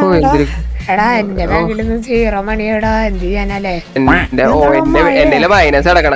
ഓ എന്തൊരു എടാ എന്റെ ബാങ്കിൽ നിന്ന് സീറോ മണിയെടാ എന്ത് ചെയ്യാനല്ലേ എന്റെ ഓ എന്റെ എന്റെ മൈനസ് അടക്കണം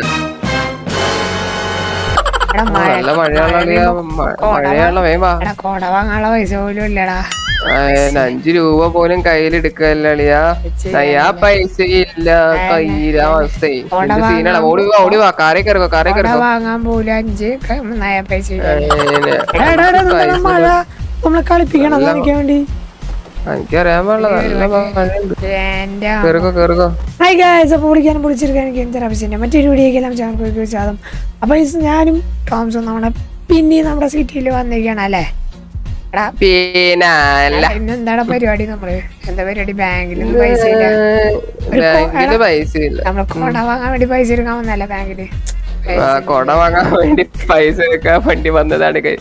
എടാ ഓ, മഴ നല്ല മഴയാണല്ലോ മഴയാണല്ലോ വേഗം വാ എടാ കോട വാങ്ങാനുള്ള പൈസ പോലും ഇല്ലടാ ആ, എന്നെ അഞ്ച് രൂപ പോലും കയ്യിലെടുക്കല്ലിയാ നയ്യാ പൈസ ഇല്ല കയ്യില അവസ്ഥയെ എന്ത് സീനാണ് ഓടി വാ ഓടി വാ കാറേ കയറിക്കോ കാറേ കോട കയറിക്കോ വാങ്ങാൻ പോലും അഞ്ച് ക- നയ പൈസ ഇല്ല. അതിന് എടാ, എടാ, എടാ, നിങ്ങളെ മഴ നമ്മളെ കളിപ്പിക്കണം കാണിക്കാൻ വേണ്ടി എനിക്കറിയാൻ പാടില്ല നല്ല മഴയുണ്ട് എന്റെ കേറിക്കോ കേറിക്കോ ഹായ് ഗായ്സ് അപ്പോൾ വിളിക്കാനും പൊളിച്ചെടുക്കാൻ എനിക്ക് എന്ത് ആവശ്യമില്ല മറ്റൊരു വീഡിയോക്കെല്ലാം ചാനൽ പോയി വെച്ചാലും അപ്പോൾ ഇത് ഞാനും ടോംസും നമ്മുടെ പിന്നെ നമ്മുടെ സിറ്റിയിൽ വന്നിരിക്കുകയാണ് അല്ലേ എടാ പിന്നെ അല്ല ഇന്ന് എന്താണ് പരിപാടി നമ്മള് എന്താ പരിപാടി ബാങ്കിൽ നിന്ന് പൈസ ഇല്ല ബാങ്കില് പൈസ ഇല്ല നമ്മള് കോട വാങ്ങാൻ വേണ്ടി പൈസ എടുക്കാൻ വന്നല്ലേ ബാങ്കില് ആ കൊട വാങ്ങാൻ വേണ്ടി പൈസ എടുക്കാൻ വേണ്ടി വന്നതാണ് കൈ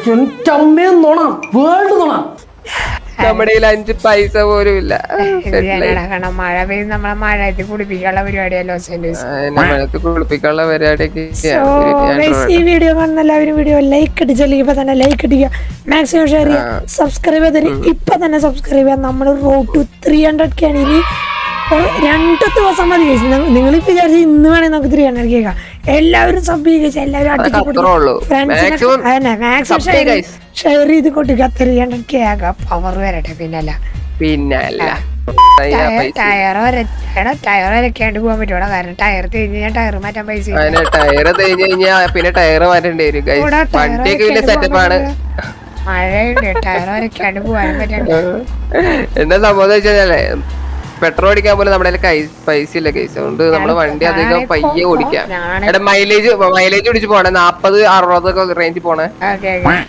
നമ്മുടെ കയ്യിൽ അഞ്ച് പൈസ പോലും ഇല്ല എന്ത് ചെയ്യാനാടാ കാരണം മഴ പെയ്ത് നമ്മളെ മഴയത്ത് കുളിപ്പിക്കാനുള്ള പരിപാടിയല്ലോ ലോസ് ഏഞ്ചൽസ് എന്നെ മഴത്ത് കുളിപ്പിക്കാനുള്ള പരിപാടിയൊക്കെ ഗൈസ് ഈ വീഡിയോ കാണുന്ന എല്ലാവരും വീഡിയോ ലൈക്ക് അടിച്ചല്ലെങ്കിൽ ഇപ്പൊ തന്നെ ലൈക്ക് അടിക്കുക മാക്സിമം ഷെയർ ചെയ്യുക സബ്സ്ക്രൈബ് ചെയ്തിട്ട് ഇപ്പൊ തന്നെ സബ്സ്ക്രൈബ് ചെയ്യാം നമ്മൾ road to three hundred K ആണ് ഇനി ഒരു രണ്ട് ദിവസം മതി ഗൈസ് നിങ്ങൾ വിചാരിച്ച് ഇന്ന് വേണേ നമുക്ക് ത്രീ ഹൺഡ്രഡ് കേൾക്കാം എല്ലാവരും സബ് ചെയ്യുക എല്ലാവരും അടിച്ചു അത്രേ ഉള്ളൂ മാക്സിമം മാക്സിമം sub ചെയ്യുക guys. ഷെയർ ചെയ്ത് കൊടുക്കുക ത്രീ ഹൺഡ്രഡ് കെ ആകാം പവർ വരട്ടെ പിന്നല്ല പിന്നെ അല്ല ടയർ എടാ ടയർ വരയ്ക്കാണ്ട് പോകാൻ പറ്റൂടാ കാരണം ടയർ തേഞ്ഞ് ഞാൻ ടയർ മാറ്റാൻ പൈസ ഇല്ല. അതിന് ടയർ തേഞ്ഞ് കഴിഞ്ഞാ പിന്നെ ടയർ മാറ്റേണ്ടി വരും ഗൈസ് കൂടാ ടയർ വണ്ടിയൊക്കെ വലിയ വരയ്ക്കാണ്ട് സെറ്റപ്പ് ആണ് പോകാൻ മഴയുണ്ട് ടയർ വരയ്ക്കാണ്ട് പോകാനും പറ്റണ്ട എന്താ സംഭവം എന്ന് വെച്ചാലേ പെട്രോൾ അടിക്കാൻ പോലും നമ്മുടെ കയ്യിൽ പൈസ ഇല്ല കേസ് അതുകൊണ്ട് നമ്മള് വണ്ടി അധികം പയ്യെ ഓടിക്കാം ഞാന് എടാ മൈലേജ് മൈലേജ് പിടിച്ച് പോണേ നാപ്പത് അറുപതൊക്കെ റേഞ്ചിൽ പോണേ ഓക്കെ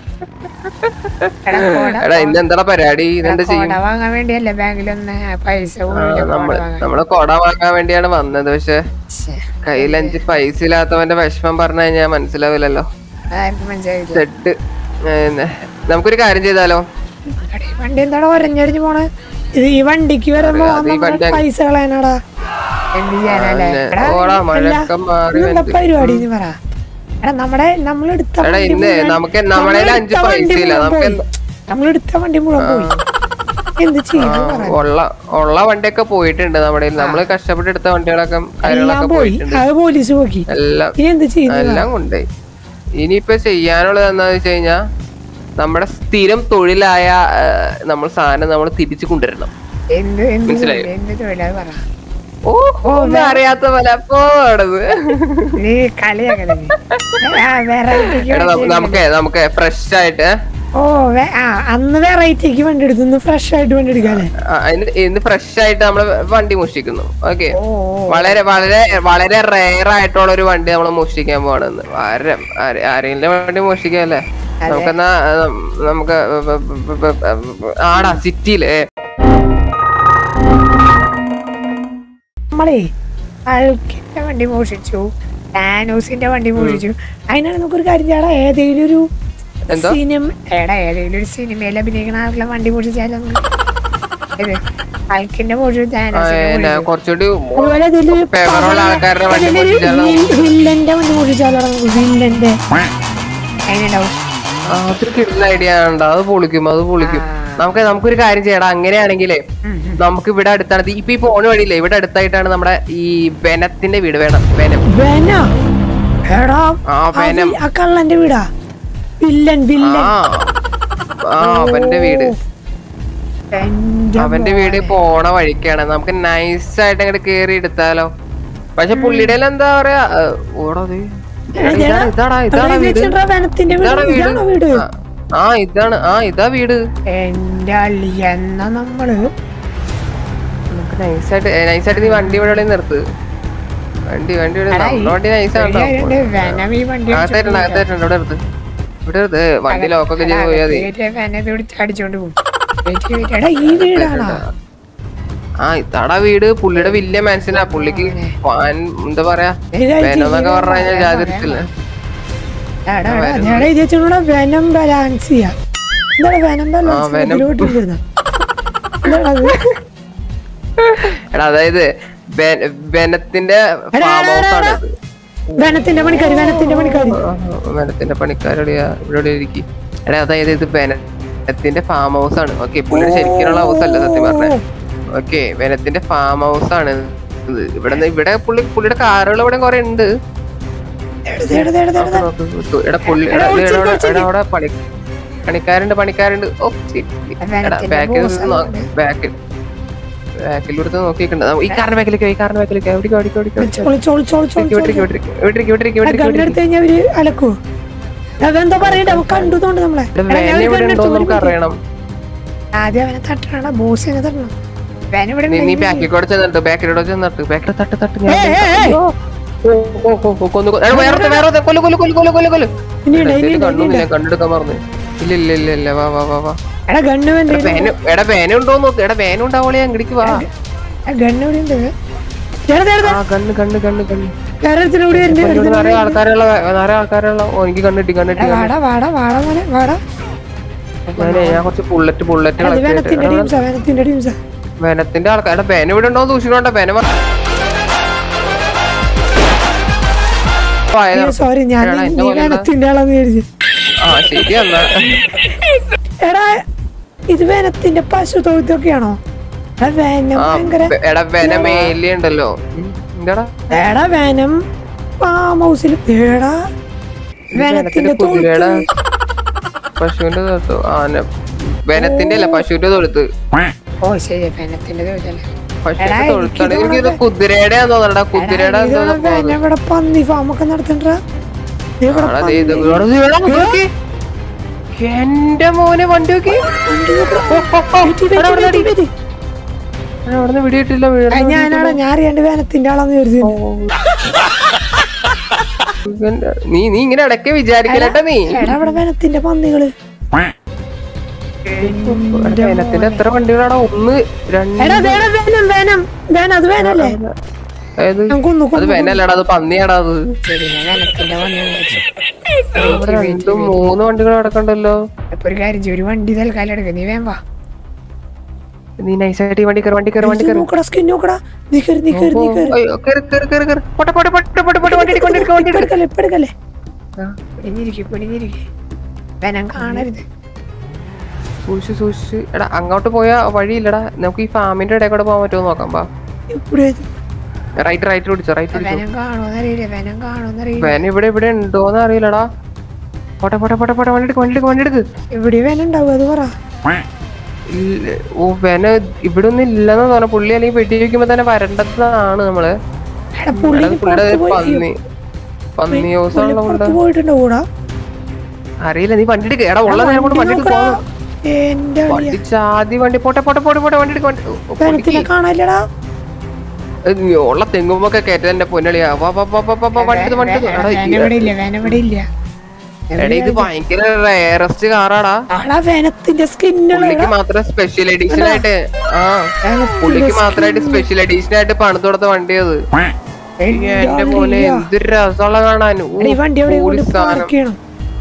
എടാ കോട എടാ ഇന്ന് എന്താ പരിപാടി ഇതെന്താ ചെയ്യും കോട വാങ്ങാൻ വേണ്ടിയല്ലേ ബാങ്കിലൊന്ന് പൈസ ആ, പോലും കോട നമ്മള് വാങ്ങാൻ നമ്മള് കൊട വാങ്ങാൻ വേണ്ടിയാണ് വന്നത് പക്ഷെ ശ്ശെ, കയ്യിൽ അഞ്ച് പൈസ ഇല്ലാത്തവന്റെ വിഷമം പറഞ്ഞു കഴിഞ്ഞാൽ മനസ്സിലാവില്ലല്ലോ അതായിരിക്കും മനസ്സിലായില്ല സെട്ട് നമുക്കൊരു കാര്യം ചെയ്താലോ എടാ, ഈ വണ്ടി എന്താടാ ഒരഞ്ഞടിഞ്ഞ് പോണേ ഇത് ഈ വണ്ടിക്ക് വരുമ്പോ അത് ഈ വണ്ടി പൈസ കളയാനാടാ എന്ത് ചെയ്യാനല്ലേ പിന്നെ എടാ ഓടാ മഴക്കം മാറി എന്താ വരുന്നുണ്ട്. പരിപാടി നീ പറ എടാ നമ്മുടെ നമ്മളെടുത്ത എടാ വണ്ടി ഇന്ന് മുഴുവൻ- നമുക്ക് നമ്മുടെ കയ്യിൽ അഞ്ച് നമ്മളെടുത്ത പൈസ വണ്ടി ഇല്ല മുഴുവൻ നമുക്ക് പോയി. നമ്മളെടുത്ത വണ്ടി മുഴുവൻ പോയി എന്ത് ചെയ്യും പറ ഉള്ള ഉള്ള വണ്ടിയൊക്കെ പോയിട്ടുണ്ട് നമ്മുടെ കയ്യിൽ. നമ്മള് കഷ്ടപ്പെട്ട് എടുത്ത വണ്ടികളൊക്കെ എല്ലാം കാര്യങ്ങളൊക്കെ പോയി പോയിട്ടുണ്ട് അത് പോലീസ് പോക്കി എല്ലാം ഇനി എന്ത് ചെയ്യുന്നു എല്ലാം കൊണ്ടുപോയി ഇനിയിപ്പോ ചെയ്യാനുള്ളത് എന്താന്ന് വെച്ച് കഴിഞ്ഞാ നമ്മുടെ സ്ഥിരം തൊഴിലായ ആ, നമ്മൾ സാധനം നമ്മൾ തിരിച്ചു കൊണ്ടുവരണം എന്ത് എന്ത് മനസ്സിലായോ? തൊഴിലാ? എന്ത് തൊഴിലാ പറ ഓ ഒന്നും അറിയാത്ത പോലെ പോടത് നീ കളിയാക്കണ നീ ആ, വെറൈറ്റിക്ക് എടാ വേണ്ടി നമുക്ക് നമുക്ക് ഫ്രഷ് ആയിട്ട് ഓ വേ- ആ അന്ന് വെറൈറ്റിക്ക് വണ്ടി എടുത്തു ഇന്ന് ഫ്രഷ് ആയിട്ട് വണ്ടി എടുക്കാല്ലേ ആ, ഇന്ന് ഇന്ന് ഫ്രഷ് ആയിട്ട് നമ്മൾ വണ്ടി മോഷ്ടിക്കുന്നു ഓക്കെ ഓ ഓ. വളരെ വളരെ വളരെ റെയർ ആയിട്ടുള്ള ഒരു വണ്ടി നമ്മൾ മോഷ്ടിക്കാൻ പോകണെന്ന് വളരെ ആരെ- ആരെങ്കിലും വണ്ടി മോഷ്ടിക്കാല്ലേ നമുക്കെന്നാ ആ, നമുക്ക് ആടാ സിറ്റിയില് നമ്മളേ അൾക്കിന്റെ വണ്ടി മോഷിച്ചു ടാനോസിന്റെ വണ്ടി മോഷിച്ചു അതിനാണ് നമുക്കൊരു കാര്യം ചെയ്യാടാ ഏതെങ്കിലും ഒരു എന്തോ സിനിമ എടാ ഏതെങ്കിലും ഒരു സിനിമയിൽ അഭിനയിക്കണ ആളുടെ വണ്ടി മോഷിച്ചാലും ഇത് അൾക്കിന്റെ മോഷിച്ചു ആ, ടാനോസിന്റെ പിന്നെ മോഷിച്ചു കുറച്ചുകൂടി അതുപോലെ അതിലൊരു ഫേവറുള്ള ആൾക്കാരുടെ വണ്ടി അതിലൊരു മോഷ്ടിച്ചാലോ വിൽ- വില്ലന്റെ വണ്ടി കുടിച്ചാലോ നമുക്ക് വില്ലന്റെ അതിനുണ്ടാവും ആ, അതൊരു കിട്ടുന്ന ഐഡിയ ഉണ്ടോ അത് പൊളിക്കും അത് പൊളിക്കും നമുക്ക് നമുക്കൊരു കാര്യം ചെയ്യടാ അങ്ങനെയാണെങ്കിലേ നമുക്ക് ഇവിടെ അടുത്താണ് ഇപ്പൊ ഈ പോണ വഴിയില്ലേ ഇവിടെ അടുത്തായിട്ടാണ് നമ്മുടെ ഈ വെനത്തിന്റെ വീട് വേണം വെനം വെന എടാ ആ ആ വെനം വി- ആ കള്ളന്റെ വീടാ വില്ലൻ ആ വില്ലൻ ആ അവന്റെ വീട് എന്റെ അവന്റെ വീട് പോണ വഴിക്കാണ് നമുക്ക് നൈസ് ആയിട്ട് അങ്ങോട്ട് കേറി എടുത്താലോ പക്ഷെ പുള്ളിയുടെ എന്താ പറയാ ഏ, ഓടാ ദേ. ഇതാ, ഇതാടാ ഇതാടാ വീട് വനത്തിന്റെ വീട് ഇതാടാ വീട് ഇതാണോ വീട് ആ, ആ ഇതാണ് ആ ഇതാ വീട് എന്റെ അളി എന്നാ നമ്മള് നമുക്ക് നൈസായിട്ട് നൈസായിട്ട് നീ വണ്ടി ഇവിടെ എവിടെയും നിർത്ത് വണ്ടി വണ്ടി ഇവിടെ എടാ, ഈ നമ്മുടെ വണ്ടി നൈസാണോ ശരിയായിട്ടുണ്ട്. വെനം ഈ വണ്ടി അകത്തായിട്ടുണ്ട് അകത്തായിട്ടുണ്ട് ഇവിടെ എടുത്ത് ഇവിടെ എടുത്ത് വണ്ടി ലോക്കൊക്കെ ചെയ്ത് പോയാൽ മതി വെനെ അടിച്ചോണ്ട് പോകും വെയിറ്റ് ചെയ്യ്, വെയിറ്റ് ചെയ്യ്. എടാ ഈ വീടാണോ ആ ഇതാടാ വീട് പുള്ളിയുടെ വലിയ മനസ്സിനാ പുള്ളിക്ക് ഫാൻ എന്താ പറയാ വേനൊന്നൊക്കെ പറഞ്ഞു കഴിഞ്ഞാൽ ജാതിരത്തില്ല എടാ, എടാ, എടാ ഇത് വെച്ചോടാ വെനം ബാലൻസ് ചെയ്യാ എന്താണ് വെനം ബാലൻസ് വെനം. ഇതിലോട്ടിരുന്ന എന്താണ് അത് എടാ അതായത് ബെ- ബെനത്തിന്റെ ഫാം ഹൗസ് ആണ് ഇത് വനത്തിന്റെ പണിക്കാരി വനത്തിന്റെ പണിക്കാരി ബെനത്തിന്റെ പണിക്കാരെവിടെയാ ഇവിടെ ഇരിക്കും എടാ അതായത് ഇത് ബെന വെനത്തിന്റെ ഫാം ഹൗസ് ആണ് ഓക്കെ പുള്ളിയുടെ ശരിക്കുള്ള ഹൗസ് അല്ല സത്യം പറഞ്ഞ ഓക്കെ വെനത്തിന്റെ ഫാം ഹൗസ് ആണ് ഇത് ഇവിടെ ഇവിടെ പുള്ളി പുള്ളിയുടെ കാറുകൾ ഇവിടെ കുറെ ഉണ്ട് എഴുത് എഴുത് എഴുത് എഴുത് നോക്ക് നോക്ക്. എടാ പുള്ളി എടാ, എടാ, ഇത് ഒളിച്ചിരിക്ക്, എടാ, ഒളിച്ചിരിക്ക്. എടാ, അവിടെ പണി പണിക്കാരുണ്ട് പണിക്കാരുണ്ട് ഓ വെനത്തിന്റെ ബാക്കിൽ boss ആണ്. ബാക്കിൽ ബാക്കിലൂടെ നോക്കിയിട്ടുണ്ട് ഈ കാറിന്റെ ബാക്കിലേക്ക് ഈ കാറിന്റെ ബാക്കിലേക്ക് ഓടിക്കോ ഓടിക്കോ ഓടിക്കോ ഒളിച്ച് ഒളിച്ച് ഒളിച്ച് ഒളിച്ച് വിട്ടിരിക്ക് വിട്ടിരിക്ക് വിട്ടിരിക്ക് വിട്ടിരിക്ക് വിട്ടിരിക്ക് ഗണ്ണെടുത്ത് കഴിഞ്ഞാൽ അവര് അലക്കോ അതെന്താ പറയണ്ട അവൻ കണ്ടുതോണ്ട് നമ്മളെ ഇവിടെ എടാ, ഞാൻ വേന ഒരു ഇവിടെ gun ഉണ്ടോ എടുത്തു, ഒരു നമുക്ക് minute. അറിയണം ആദ്യം അവനെ തട്ടണം ബോസ് തന്നെ തട്ടണം വേന ഇവിടെ നീ നീ ഉണ്ടെങ്കിൽ ബാക്കിൽ കൂടെ ചെന്നിട്ട് ബാക്കിലൂടെ ചെന്നിട്ട് ബാക്കിൽ തട്ട് തട്ട് ഞാൻ ഏയ്, ഏയ്, ഏയ്. ഓ, ഓ, ഓ, ഓ, കൊന്നു കൊന്നു. എടാ, വേറെ വേറെ കൊല്ലു കൊല്ലു കൊല്ലു കൊല്ലു കൊല്ലു കൊല്ലു ഇനിയുണ്ട്, എടാ, ഇനിയുണ്ട്, കണ്ണൊന്നുമില്ല കണ്ടെടുക്കാൻ മറന്നു ഇല്ല ഇല്ല ഇല്ല ഇല്ല വാ വാ വാ വാ എടാ ഗണ്ണ് വേണ്ട എടാ, വേന എടാ വേന ഉണ്ടോ നോക്ക് എടാ വേന ഉണ്ടാവോളെ അങ്ങടിക്ക് വാ ഗണ്ണ് ഇവിടെ ഉണ്ട് എടാ, ദേ, ദേ, ആ കണ്ണ് കണ്ണ് കണ്ണ് കണ്ണ് വേറെ ഒരുത്തനും കൂടി വരുന്നുണ്ട്, ഇവിടെ ഒരുത്തനും നിറയെ ആൾക്കാരുള്ള നിറയെ ആൾക്കാരുള്ള ഓ എനിക്ക് കണ്ണിട്ടി കണ്ണിട്ടി എടാ, വാടാ വാടാ വാടാ മോനെ വാടാ ഞാനേ ഞാൻ കുറച്ച് ബുള്ളറ്റ് ബുള്ളറ്റ് അത് വേനത്തിന്റെ ടീംസാ വേനത്തിന്റെ ടീംസാ വേനത്തിന്റെ ആൾക്കാർ എടാ വേന ഇവിടെ ഉണ്ടോ സൂക്ഷിക്കണ്ട വേന മ- പോയതാ. സോറി ഞാൻ എടാ, നീ- എന്റെ നീ പോലെ വേനത്തിന്റെ ആളാന്ന് വിചാരിച്ചു ആ ശരി എന്നാ എടാ ഇത് വേനത്തിന്റെ പശു തൊഴുത്തൊക്കെയാണോ എടാ വേനം ആ, ഭയങ്കര വെ- എടാ വേന മേലി ഉണ്ടല്ലോ ഉം, എന്താടാ എടാ വേനം ഫാം ഹൗസിൽ എടാ വേനത്തിന്റെ കുതിരയുടെ തൊഴുത്ത് പശുവിന്റെ തൊഴുത്ത് ആന വേനത്തിന്റെ അല്ല പശുവിന്റെ തൊഴുത്ത് ഓ ശരി വേനത്തിന്റെ ദിവസമല്ലേ പശുവിന്റെ എടാ, തൊഴുത്താണ് എനിക്ക് എനിക്ക് ഇത് കുതിരയുടെ തോന്നണ്ടാ കുതിരയുടെ ഇത് വേന ഇവിടെ പന്നി ഫാം ഒക്കെ നടത്തണ്ട ഇവിടെ പന്നി. എന്റെ മോനെ വണ്ടി നോക്കി വെറ്റി, വെറ്റി, വെറ്റി, വെറ്റി. അവിടെ വിടിയിട്ടില്ല എടാ, ഞാനാണ് ഞാൻ അറിയാണ്ട് വേനത്തിന്റെ ആളാന്ന് വിചാരിച്ചു നീ നീ ഇങ്ങനെ ഇടയ്ക്ക് വിചാരിക്കലട്ടെ നീ എടാ ഇവിടെ വേനത്തിന്റെ പന്നികള് വേനത്തിന്റെ എത്ര വണ്ടികളാടാ ഒന്ന് രണ്ട് എടാ വേണം വേനം വേനം വേനം അത് വേനല്ലേ അതായത് ഞാൻ കൊന്നു അത് കൊന്നു വേനല്ലടാ അത് പന്നിയാടാ അത് ശരി ഞാൻ വേനത്തിന്റെ വന്നു വിളിച്ചു ഇവിടെ രണ്ടും മൂന്ന് വണ്ടികൾ കിടക്കണ്ടല്ലോ ഇപ്പൊ ഒരു കാര്യം ചെയ്യ്, ഒരു വണ്ടി തൽക്കാലം എടുക്ക നീ വേം വാ നീ നൈസായിട്ട് ഈ വണ്ടി കയറി വണ്ടി കയറി വണ്ടി ഇത് കയറി നോക്കടാ സ്കിൻ നോക്കടാ നീ കയറി നീ കയറി നീ കയറി അയ്യോ, കേറ്, കേറ്, കേറ്, കേറ്. പോട്ടെ, പോട്ടെ, പോട്ടെ, പോട്ടെ, പോട്ടെ, വണ്ടി എടുക്ക്, വണ്ടി എടുക്ക്, വണ്ടി ഇപ്പൊ എടുക്ക്. എടുക്കല്ലേ ഇപ്പൊ എടുക്കല്ലേ ആ, കുനിഞ്ഞിരിക്കെ കുനിഞ്ഞിരിക്കെ വേനം കാണരുത് സൂക്ഷിച്ച് സൂക്ഷിച്ച് എടാ അങ്ങോട്ട് പോയാ വഴിയില്ലടാ നമുക്ക് ഈ ഫാമിന്റെ ഇടയിൽ കൂടെ പോകാൻ പറ്റുമോ നോക്കാം പാ ഇവിടെ റൈറ്റ് റൈറ്റ് പിടിച്ചോ റൈറ്റ് പിടിച്ചോ വേനം കാണുമെന്നറിയില്ല വേനം കാണുമെന്നറിയില്ല വേന ഇവിടെ ഇവിടെ ഉണ്ടോന്ന് അറിയില്ലടാ പോട്ടെ പോട്ടെ പോട്ടെ പോട്ടെ വണ്ടി എടുക്ക് വണ്ടി എടുക്ക് വണ്ടി എടുക്ക് ഇവിടെ വേന ഉണ്ടാവും അത് പറ ഇല്ല, ഓ വേന ഇവിടെ ഒന്നും ഇല്ലെന്ന് തോന്നുന്നു പുള്ളി അല്ലെങ്കിൽ വെടി വെക്കുമ്പോ തന്നെ വരേണ്ടതാണ് നമ്മള് എടാ പുള്ളി എടാ, പുള്ളിയുടെ പുറത്ത് പോയി പന്നി പന്നി പുള്ളി ഹൗസാണല്ലോ പുറത്ത് ഉണ്ട് പോയിട്ടുണ്ടോ കൂടാ അറിയില്ല നീ വണ്ടി എടുക്ക് എടാ ഉള്ള നേരം കൊണ്ട് വണ്ടി എടുക്ക് നോക്കടാ. പോകാം എന്റെ അളിയാ. വണ്ടി ചാതി വണ്ടി പോട്ടെ പോട്ടെ പോട്ടെ പോട്ടെ വണ്ടി എടുക്ക് വണ്ടി ഓ, ഓ, വേനത്തിനെ പൊളിക്ക്. കാണാനില്ലടാ ഏ, നീ ഉള്ള തെങ്ങുമ്പൊക്കെ കയറ്റ എന്റെ പൊന്നളിയാ വാ വാ വാ വാ വാ, വാ വണ്ടി എടുത്ത്, വണ്ടി എടുത്ത്. എടാ, വേന ഈ- ഇവിടെ ഇല്ല വേന ഇവിടെ ഇല്ല എടാ ഇത് ഭയങ്കര റയറസ്റ്റ് കാറാടാ ആടാ വേനത്തിന്റെ സ്കിന്നുള്ള പുള്ളിക്ക് മാത്രം സ്പെഷ്യൽ എഡിഷൻ ആയിട്ട് ആ പുള്ളിക്ക് മാത്രമായിട്ട് സ്പെഷ്യൽ എഡിഷൻ ആയിട്ട് പണിത് കൊടുത്ത വണ്ടി അത് എന്റെ പോലെ എന്തൊരു രസമുള്ള കാണാൻ ഊ, ഈ വണ്ടി എവിടെ പൊളി കൊണ്ട് സാധനം. പാർക്ക് ചെയ്യണം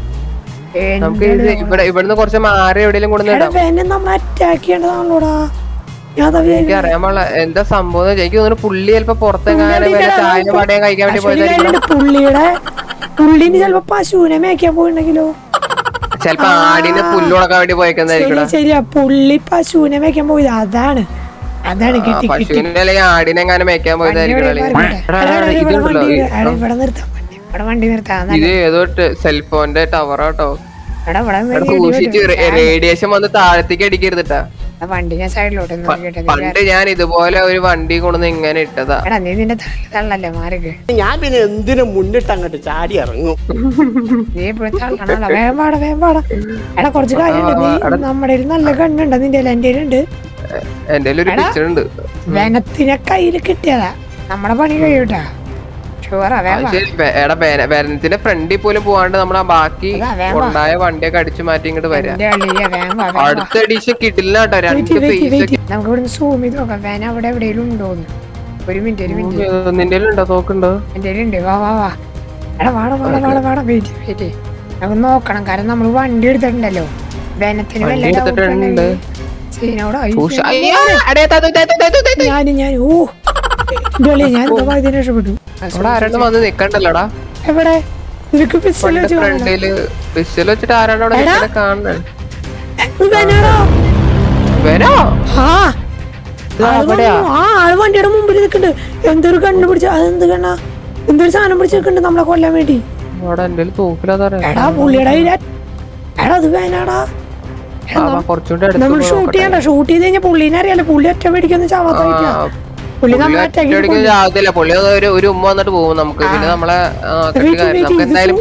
നമുക്ക് ഇത് ഇവിടെ ഇവിടുന്ന് കുറച്ച് മാറി എവിടെയെങ്കിലും എടാ കൊണ്ടുവന്നിടാം വേനെ നമ്മൾ അറ്റാക്ക് ചെയ്യേണ്ടതാണല്ലോടാ ഞാൻ അതാ എനിക്ക് അറിയാൻ പാടില്ല എന്താ സംഭവം എന്ന് വെച്ചാ എനിക്ക് തോന്നുന്നു പുള്ളി ചിലപ്പോ പുറത്തെങ്ങാനും വല്ല ചായ പാടയും കഴിക്കാൻ വേണ്ടി പോയതായിരിക്കും വിചാരിക്കുന്നത് പുള്ളിയുടെ പുള്ളിന് ചിലപ്പോ പശുവിനെ മേയ്ക്കാൻ പോയിട്ടുണ്ടെങ്കിലോ ചിലപ്പോ ആടിനെ പുല്ലുണക്കാൻ വേണ്ടി പോയേക്കുന്നതായിരിക്കും ശരി ശരിയാ പുള്ളി പശുവിനെ മേയ്ക്കാൻ പോയത് അതാണ് അതാണ് കിട്ടി കിട്ടി പശുവിനെ അല്ലെങ്കിൽ ആടിനെ എങ്ങാനും മേയ്ക്കാൻ പോയതായിരിക്കും വണ്ടി എടാ, ഇവിടെ എടാ, എടാ, ഇവിടെ ഇതുണ്ടല്ലോ വണ്ടി ഈ- എടാ, ഇവിടെ നിർത്താൻ വണ്ടി ഇവിടെ വണ്ടി നിർത്താം ഇത് ഏതോ സെൽഫോണിന്റെ ടവറാട്ടോ എടാ ഇവിടെ എടാ വണ്ടി സൂക്ഷിച്ച് റേഡിയേഷൻ വന്ന് താഴത്തേക്ക് അടിക്കരുതിട്ടാ ആ വണ്ടി ഞാൻ സൈഡിലോട്ട് നോക്കിട്ടെ പണ്ട് ഞാൻ ഇതുപോലെ ഒരു വണ്ടി കൊണ്ടുവന്ന് ഇങ്ങനെ ഇട്ടതാ എടാ നീ നിന്റെ തള്ളി തള്ളല്ലേ മാറിക്ക് ഞാൻ പിന്നെ എന്തിനു മുന്നിട്ട് അങ്ങോട്ട് ചാടി ഇറങ്ങും നീ എപ്പോഴും തള്ളണല്ലോ വേഗം പാടാ വേഗം പാടാ എടാ കുറച്ച് കാര്യമുണ്ട് നീ നമ്മുടെ കയ്യിൽ നല്ല കണ്ണുണ്ട് നിന്റെ എന്റെ ഉണ്ട് എന്റെ ഒരു പിക്ചർ ഉണ്ട് വെനത്തിനെ കയ്യിൽ കിട്ടിയതാ നമ്മുടെ പണി കഴിയൂട്ടാ ഷുവറാ അത് വേഗം ശരി വെ- എടാ വേനത്തിന്റെ ഫ്രണ്ടിൽ പോലും പോവാണ്ട് നമ്മൾ ആ ബാക്കി അതാ, വേഗം വാ. ഉണ്ടായ വണ്ടിയൊക്കെ അടിച്ചു മാറ്റി ഇങ്ങോട്ട് വരാം എന്റെ അളിയ വേഗം വാ, വേഗം വാ. അടുത്ത എഡീഷൻ കിട്ടില്ല കേട്ടോ രണ്ട് വെയിറ്റ് ഫേസ് വെയിറ്റ് ഒക്കെ നമുക്ക് ഇവിടുന്ന് സൂം ചെയ്ത് നോക്കാം വേന അവിടെ എവിടെയെങ്കിലും ഉണ്ടോന്ന് ഒരു മിനിറ്റ് ഒരു മിനിറ്റ് നിന്റെ ഉണ്ടോ തോക്കുണ്ടോ എന്റെ ഉണ്ട് വാ വാ വാ എടാ വാട വാട വാട വാട വെയിറ്റ് വെയിറ്റ് നമുക്ക് നോക്കണം കാരണം നമ്മൾ വണ്ടി എടുത്തിട്ടുണ്ടല്ലോ വേനത്തിന് വണ്ടി വല്ല doubt എടുത്തിട്ടുണ്ട്. ഉണ്ടെങ്കിൽ സീനോട് സൂക്ഷ- അയ്യോ, അടേ, ത, ത, ത, ത, ത, ത, ത. ഞാൻ ഞാൻ ഓ എന്റെ അളിയാ ഞാൻ എന്താ ഇതിനെ രക്ഷപ്പെട്ടു അവിടെ ആരാണ്ട് വന്ന് നിക്കണ്ടല്ലോടാ എവിടെ നിനക്ക് പിസ്റ്റൽ പണ്ട് വെച്ച് കാണാൻ ഫ്രണ്ടില് പിസ്റ്റൽ വെച്ചിട്ട് ആരാണ്ട് അവിടെ നിക്കണ കാണണേ ഒരു വെനാടാ വരോ ആ ഇതാ ആള് അവിടെയാ വന്നു. ആ ആള് വണ്ടിയുടെ മുമ്പിൽ നിൽക്കുന്നുണ്ട് എന്തൊരു കണ്ണു പിടിച്ച അതെന്ത് കണ്ണാ എന്തൊരു സാധനം പിടിച്ച് നിൽക്കുന്നുണ്ട് നമ്മളെ കൊല്ലാൻ വേണ്ടി അവിടെ എന്റെ തോക്കിലാ എടാ പുള്ളിയുടെ കയ്യില് എടാ അത് വേനാടാ കുറച്ചുകൂടി അടുത്ത് നമ്മൾ പോയി ഷൂട്ട് നോക്കട്ടെ. ചെയ്യണ്ട ഷൂട്ട് ചെയ്ത് കഴിഞ്ഞാൽ പുള്ളിനെ അറിയാലോ പുള്ളി ഒറ്റ മേടിക്കുന്ന ചാവാത്ത ആ, പുള്ളി പുള്ളി നമ്മളെ അറ്റാക്ക് ഒറ്റയടിക്ക് ചാവത്തില്ല പുള്ളി അത് ഒരു ഒരു ഉമ്മ വന്നിട്ട് പോകും നമുക്ക് പിന്നെ നമ്മളെ ആ, കെട്ടി Wait, കാര്യം. wait, നമുക്ക് ഇത് എന്തായാലും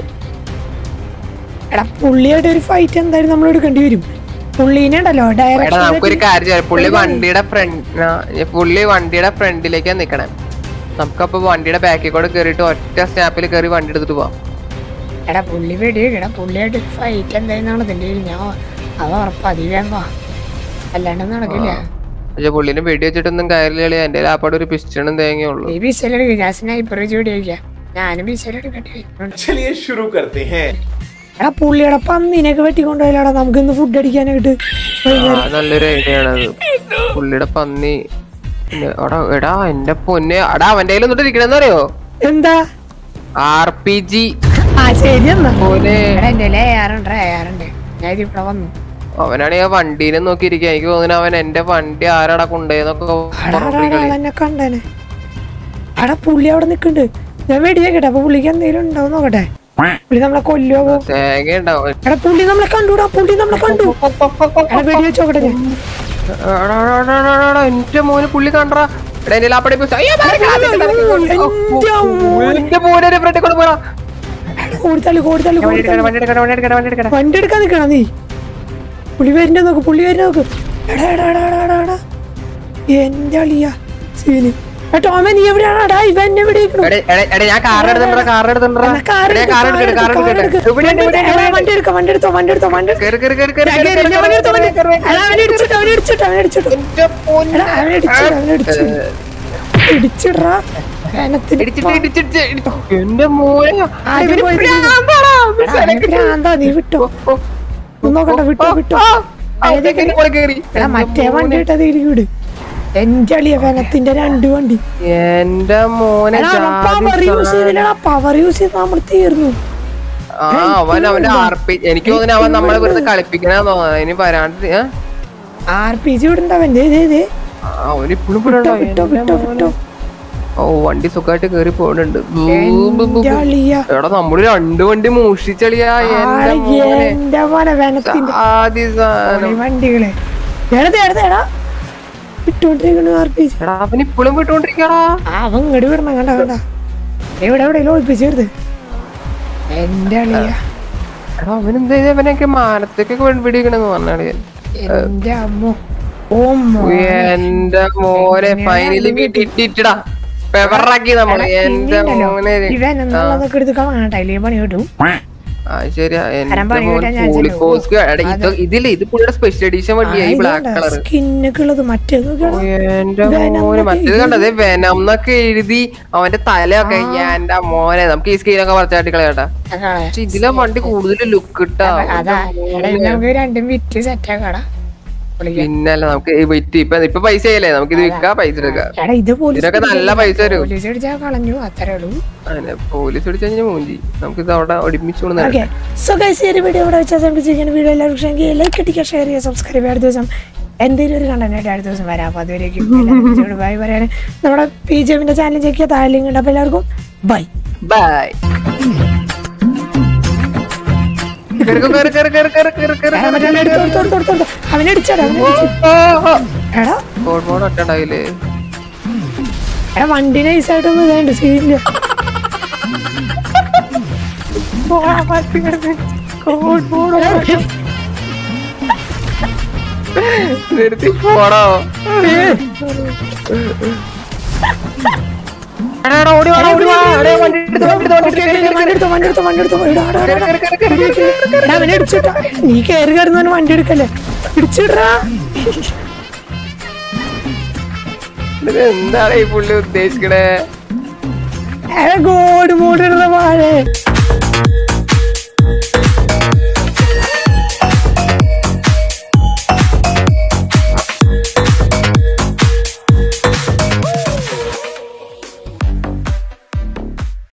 എടാ പുള്ളിയായിട്ട് ഒരു ഫൈറ്റ് എന്തായാലും നമ്മൾ എടുക്കേണ്ടി വരും പുള്ളീനെ ഉണ്ടല്ലോ എടാ നമുക്കൊരു ഡയറക്റ്റ് കാര്യം ചെയ്യാം പുള്ളി വണ്ടിയുടെ ഫ്രണ്ട് പുള്ളി വണ്ടിയുടെ ഫ്രണ്ടിലേക്കാ നിക്കണേ നമുക്കപ്പൊ വണ്ടിയുടെ ബാക്കിൽ കൂടെ കേറിയിട്ട് ഒറ്റ സ്റ്റാപ്പിൽ കയറി വണ്ടി എടുത്തിട്ട് പോവാം എടാ പുള്ളി വെടി എടാ പുള്ളിയായിട്ട് ഒരു ഫൈറ്റ് എന്തായാലും നടത്തേണ്ടി വരും ഞാൻ അത് ഉറപ്പാ അതിവേം വാ അല്ലാണ്ട് നടക്കില്ല പക്ഷെ പുള്ളിനെ വെടി വെച്ചിട്ടൊന്നും കാര്യമില്ല എന്റെ ലാപ്പാട് ഒരു പിസ്റ്റണും തേങ്ങയുള്ളൂ നീ ബിസലെടുക്കുക ഞാൻ സ്നൈപ്പർ വെച്ച് വെടി വയ്ക്കാം ഞാനും ബിസലെടുക്കട്ടെ चलिए शुरू करते हैं എടാ പുള്ളിയുടെ പന്നീനൊക്കെ വെട്ടിക്കൊണ്ടുപോയാലടാ നമുക്ക് ഇന്ന് ഫുഡ് അടിക്കാനായിട്ട് ആ, നല്ലൊരു ഐഡിയ ആണ് അത് പുള്ളിയുടെ പന്നി പിന്നെ എടാ എടാ എന്റെ പൊന്നെ എടാ അവന്റെ കയ്യിൽ എന്നിട്ട് ഇരിക്കണെന്ന് അറിയോ എന്താ ആർ പി ജി ആ ശരി എന്നാ പോലെ എടാ എന്റെ ഏയാറുണ്ട് ഏയാറുണ്ട് ഞാൻ ഇത് ഇവിടെ വന്നു അവനാണെങ്കിൽ ആ വണ്ടീനെ നോക്കിയിരിക്കുക എനിക്ക് തോന്നുന്നു അവൻ എന്റെ വണ്ടി ആരാടാ കൊണ്ടുപോയെന്നൊക്കെ അടാ എന്നെ കണ്ടേനെ അടാ പുള്ളി അവിടെ നിക്കണ്ട് ഞാൻ വെടിയേക്കട്ടെ അപ്പൊ പുള്ളിക്ക് എന്തെങ്കിലും ഉണ്ടാവും നോക്കട്ടെ പുള്ളി നമ്മളെ കൊല്ലുവോ പോ? തേങ്ങ ഉണ്ടാവും എടാ പുള്ളി നമ്മളെ കണ്ടുടാ പുള്ളി നമ്മളെ കണ്ടു എടാ വെടി വെച്ച് നോക്കട്ടെ ഞാൻ എടാ, എടാ, എടാ, എടാ, എടാ, എന്റെ മോന് പുള്ളി കണ്ടറാ എടാ എന്റെ ലാപ്പടി പോയി. അയ്യോ, ബാക്കി, ബാക്കി, ബാക്കി, ബാക്കി. എന്റെ മോനെ. എന്റെ മോനെ ഒരു ഫ്രണ്ടിൽ കൊണ്ട് പോടാ എടാ, കോടിത്തള്ളി കോടിത്തള്ളി വണ്ടി എടുക്കട്ടെ കോടിത്തള്ളി വണ്ടി എടുക്കട്ടെ വണ്ടി എടുക്കട്ടെ വണ്ടി എടുക്കട്ടെ വണ്ടി എടുക്കാൻ നിക്കണ നീ പുള്ളി വരുന്ന നോക്ക് പുള്ളി വരുന്ന നോക്ക് എടാ എടാ എടാ എടാ എടാ എടാ എന്റെ അളിയ സീന് എടാ ടോമ നീ എവിടെയാണ് എടാ ഇവ എന്നെ എവിടെ ഇരിക്കണു? എടേ, എടേ, എടേ, ഞാൻ കാർ എടുത്തിട്ടുണ്ടാ കാർ എടുത്തിട്ടുണ്ടാ എന്നാ കാർ എടേ, എടുക്ക്, കാർ കാർ എടുക്കട്ടെ കാർ എടുക്ക്, കാർ എടുക്കട്ടെ എടുക്ക്. ഇവിടെ ഉണ്ട്, ഇവിടെ ഉണ്ട്, എടാ, ഇവിടെ ഉണ്ട്. വണ്ടി എടുത്തോ വണ്ടി എടുത്തോ വണ്ടി എടുത്തോ വണ്ടി എടുത്തോ കേറ്, കേറ്, കേറ്, കേറ്, എടാ, കേറ്, കേറി, കേറ്, വണ്ടി എടുത്തോ, വണ്ടി കേറ്, കേറ്, എടാ, അവനെ ഇടിച്ചിട്ടോ, അവനെ ഇടിച്ചിട്ടോ, അവനെ ഇടിച്ചിട്ടോ. എന്റെ പൊന്നെ. എടാ, അവനെ ഇടിച്ചിട്ടോ, അവനെ ഇടിച്ചിട്ടോ. ഇടിച്ചിട്രാ. വേനത്തിന് ഇടിച്ചിട്ട്, ഇടിച്ചിട്ട്, ഇടിച്ചിട്ട്. എന്റെ മോനെ ആദ്യം ഇവന് പോയി ഭ്രാന്താടാ. എടാ, അവന് ഭ്രാന്താ, നീ വിട്ടോ ഒന്ന് നോക്കട്ടെ വിട്ടോ വിട്ടോ ആ, ഏതേ കേറി, മോളെ കേറി. എടാ മറ്റേ വണ്ടി ഇട്ടത് ഇതിലേക്ക് വിട് എന്റെ അളിയ വേനത്തിന്റെ രണ്ട് വണ്ടി എന്റെ മോനെ എടാ ജാതി പവർ യൂസ് ചെയ്തില്ലടാ പവർ യൂസ് ചെയ്ത് നമ്മൾ തീർന്നു ആ അവൻ അവന്റെ ആർപ്പി എനിക്ക് തോന്നുന്നു അവൻ നമ്മളെ വെറുതെ കളിപ്പിക്കണാന്ന് തോന്നുന്നു അതിന് വരാണ്ട് ഏ? ആർ പി ജി വിടണ്ടവൻ ദേ ദേ ദേ ആ, അവൻ ഇപ്പോഴും വിട്ടോ വിട്ടോ വിട്ടോ വിട്ടോ ഓ വണ്ടി സുഖമായിട്ട് കേറി പോണുണ്ട് ബൂ, ബൂ, ബൂ, എന്റെ ബൂ. അളിയ എടാ നമ്മള് രണ്ട് വണ്ടി മോഷിച്ചളിയാ എന്റെ മോനെ എന്റെ മോനെ വേനത്തിന്റെ ആദ്യ സാധനം ഈ വണ്ടികള് എടാ എടാ എടാ വിട്ടോണ്ടിരിക്കണു ആർ പി ജി എടാ അവൻ ഇപ്പോഴും വിട്ടോണ്ടിരിക്കടാ ആ അവൻ ഇങ്ങോട്ട് വിടണം കണ്ട കണ്ട എവിടെ എവിടെയെങ്കിലും ഒളിപ്പിച്ചെടുത്ത് എന്റെ അളിയ എടാ അവൻ എന്താ അവനൊക്കെ മാനത്തേക്കൊക്കെ പിടിക്കണെന്ന് പറഞ്ഞാണ് എന്റെ അമ്മോ ഓ മോ എന്റെ മോനെ ഫൈനലി വീട്ടിട്ടാ പെവറാക്കി നമ്മള് എന്റെ മോനെ ഇവൻ എന്നുള്ളതൊക്കെ എടുത്ത് കാണാട്ടെ ഇല്ലേ പണി കിട്ടും ആ ശരിയാ എന്റെ തരാൻ പണി മോൻ കിട്ടാൻ ഞാൻ പോളിക്കോസ്ക് എടാ ഇത് ഇതില്ലേ ഇത് പുള്ളിയുടെ സ്പെഷ്യൽ എഡിഷൻ വണ്ടിയാ ഈ ബ്ലാക്ക് കളർ സ്കിന്നൊക്കെ ഉള്ളത് മറ്റേത് എന്റെ മോനെ മറ്റേത് കണ്ടത് വെനം എന്നൊക്കെ എഴുതി അവന്റെ തലയൊക്കെ എന്റെ മോനെ നമുക്ക് ഈ സ്ക്രീനൊക്കെ പറിച്ചാട്ടി കളയാട്ടാ പക്ഷെ ഇതിലെ വണ്ടി കൂടുതൽ ലുക്ക് ഇട്ടാ അതാ എടാ ഇത് നമുക്ക് രണ്ടും വിറ്റ് സെറ്റ് ആക്കാടാ പൊളിക്കാം. പിന്നല്ല നമുക്ക് ഈ വിറ്റ് ഇപ്പൊ ഇപ്പൊ പൈസ ആയില്ലേ നമുക്ക് ഇത് വിൽക്കാം പൈസ എടുക്കാം എടാ ഇത് പോലീസ് ഇതിനൊക്കെ നല്ല പൈസ വരും പോലീസ് അടിച്ചാ കളഞ്ഞു അത്രേ ഉള്ളൂ അങ്ങനെ പോലീസ് പിടിച്ചു കഴിഞ്ഞാൽ മൂഞ്ചി നമുക്ക് ഇത് അവിടെ ഒരുമിച്ച് കൊണ്ട് ഓക്കെ സോ ഗൈസ് ഈ ഒരു വീഡിയോ ഇവിടെ വെച്ചാൽ സംബന്ധിച്ചിരിക്കുന്ന വീഡിയോ എല്ലാവർക്കും ഇഷ്ടമെങ്കിൽ ലൈക്ക് അടിക്കുക ഷെയർ ചെയ്യുക സബ്സ്ക്രൈബ് ചെയ്യുക അടുത്ത ദിവസം എന്തെങ്കിലും ഒരു കണ്ടന്റ് ആയിട്ട് അടുത്ത ദിവസം വരാം അപ്പോൾ അതുവരേക്കും ബൈ പറയാണ് നമ്മുടെ പി ജി എമ്മിന്റെ ചാനൽ ചെക്ക് ചെയ്യാൻ താഴെ ലിങ്ക് ഉണ്ട് അപ്പോൾ എല്ലാവർക്കും ബൈ ബൈ അവനടിച്ചാടാ എടാ ഒട്ടുണ്ടായില്ലേ എടാ വണ്ടി നൈസായിട്ടൊന്നും ഇതാണ്ട് സീനില്ല നിർത്തി പോടോ എടാ, എടാ, ഓടി വാടാ, ഓടി വാടാ. എടാ, വണ്ടി എടുത്ത്, വണ്ടി എടുത്ത്, വണ്ടി എടുത്ത്, വണ്ടി എടുത്തോ വണ്ടി എടുത്തോ വണ്ടി എടുത്തോ എടാ, എടാ, എടാ, എടാ. എടാ, അവനെ ഇടിച്ചിട്ടാ നീ കയറി കയറുന്ന വണ്ടി എടുക്കല്ലേ ഇടിച്ചിട്ടാ ഇത് എന്താണ് ഈ പുള്ളി ഉദ്ദേശിക്കണേ ഗോഡ് മൂടിടുന്ന വാഴ